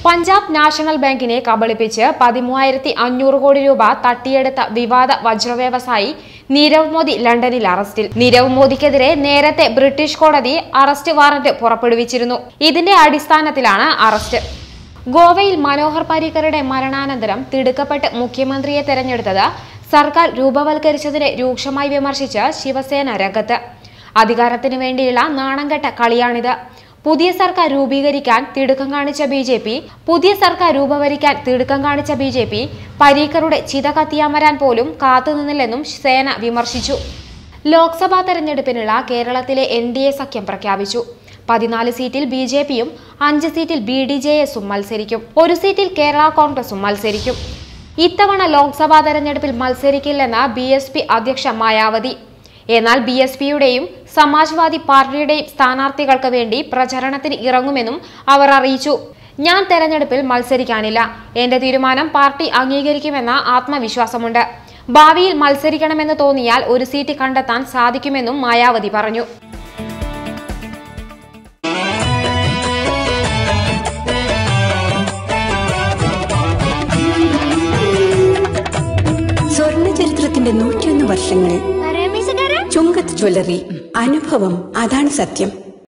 Punjab national ബാങ്കിനെ കബളിപ്പിച്ച് പതിമൂവായിരത്തി അഞ്ഞൂറ് കോടി രൂപ തട്ടിയെടുത്ത വിവാദ വജ്ര വ്യവസായി നീരവ് മോദി ലണ്ടനിൽ അറസ്റ്റിൽ നീരവ് മോദിക്കെതിരെ നേരത്തെ ബ്രിട്ടീഷ് കോടതി അറസ്റ്റ് വാറന്റ് പുറപ്പെടുവിച്ചിരുന്നു ഇതിന്റെ അടിസ്ഥാനത്തിലാണ് അറസ്റ്റ് ഗോവയിൽ മനോഹർ പാരിക്കറുടെ മരണാനന്തരം തിടുക്കപ്പെട്ട് മുഖ്യമന്ത്രിയെ തെരഞ്ഞെടുത്തത് സർക്കാർ രൂപവൽക്കരിച്ചതിനെ രൂക്ഷമായി വിമർശിച്ച് ശിവസേന രംഗത്ത് അധികാരത്തിന് വേണ്ടിയുള്ള നാണംകെട്ട കളിയാണിത് പുതിയ സർക്കാർ രൂപീകരിക്കാൻ തിടുക്കം കാണിച്ച ബി ജെ പി പുതിയ സർക്കാർ രൂപവരിക്കാൻ തിടുക്കം കാണിച്ച ബി ജെ പി പരീക്കറുടെ ചിത കത്തിയമരാൻ പോലും കാത്തുനിന്നില്ലെന്നും സേന വിമർശിച്ചു ലോക്സഭാ തെരഞ്ഞെടുപ്പിനുള്ള കേരളത്തിലെ എൻ ഡി എ സഖ്യം പ്രഖ്യാപിച്ചു പതിനാല് സീറ്റിൽ ബി ജെ പിയും അഞ്ച് സീറ്റിൽ ബി ഡി ജെ എസും മത്സരിക്കും ഒരു സീറ്റിൽ കേരള കോൺഗ്രസും മത്സരിക്കും ഇത്തവണ ലോക്സഭാ തെരഞ്ഞെടുപ്പിൽ മത്സരിക്കില്ലെന്ന് ബി എസ് പി അധ്യക്ഷ മായാവതി എന്നാൽ ബി എസ് പിയുടെയും സമാജ്വാദി പാർട്ടിയുടെയും സ്ഥാനാർത്ഥികൾക്ക് വേണ്ടി പ്രചരണത്തിന് ഇറങ്ങുമെന്നും അവർ അറിയിച്ചു ഞാൻ തെരഞ്ഞെടുപ്പിൽ മത്സരിക്കാനില്ല എന്റെ തീരുമാനം പാർട്ടി അംഗീകരിക്കുമെന്ന ആത്മവിശ്വാസമുണ്ട് ഭാവിയിൽ മത്സരിക്കണമെന്ന് തോന്നിയാൽ ഒരു സീറ്റ് കണ്ടെത്താൻ സാധിക്കുമെന്നും മായാവതി പറഞ്ഞു സ്വർണ്ണ ചരിത്രത്തിന്റെ നൂറ്റിയൊന്ന് വർഷങ്ങൾ ചുങ്കത്ത് ജ്വല്ലറി അനുഭവം അതാണ് സത്യം